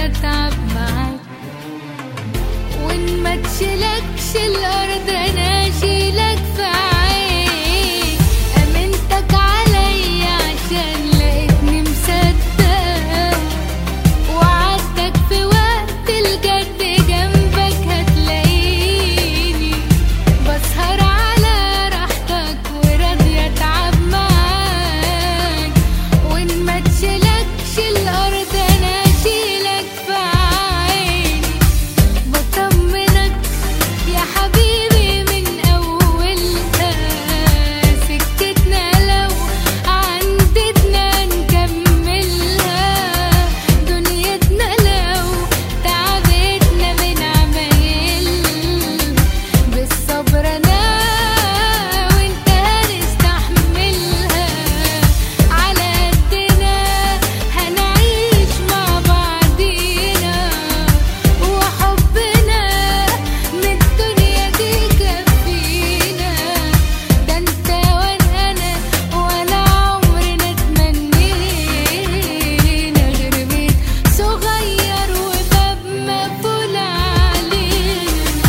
اتعب معاك وان ما تشيلكش الارض انا اشيلك في عيني امنتك عليا عشان لقيتني مصدق وعدتك في وقت الجد جنبك هتلاقيني بسهر على راحتك وراضية اتعب معاك وان ما تشيلكش الارض انا اشيلك في عيني بطمنك يا حبيبي من اولها سكتنا لو عندتنا نكملها دنيتنا لو تعبتنا من عمايل بالصبر انا وانت هنستحملها على قدنا هنعيش مع بعضينا وحبنا من الدنيا دي كفينا ده انت وانا انا ولا عمرنا تمنينا غير بيت صغير وباب مقفول علينا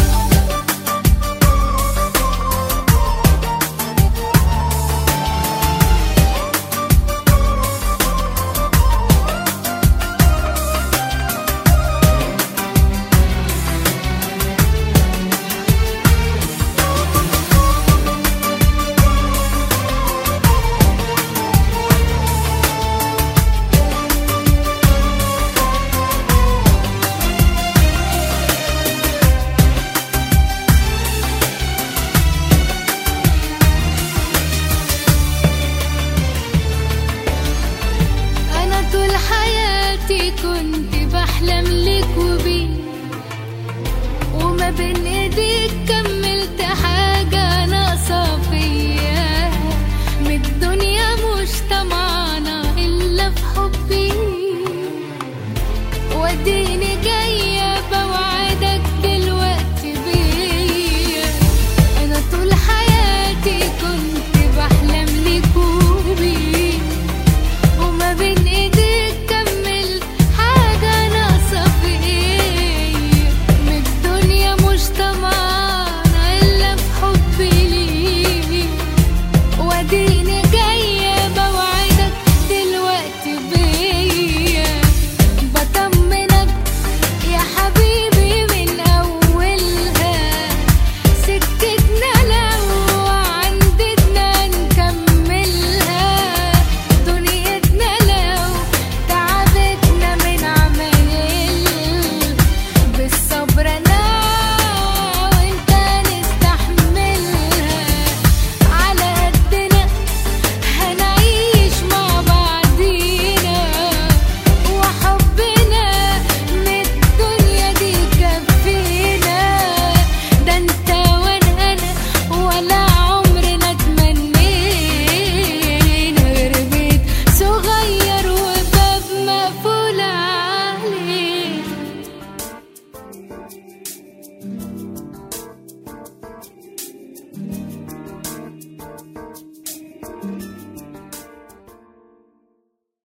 أنا طول حياتي كنت بحلم لك وبيك وما بين ايديك كملت حاجة ناقصة فيا من الدنيا مش طمعانة إلا في حبي وديني جاي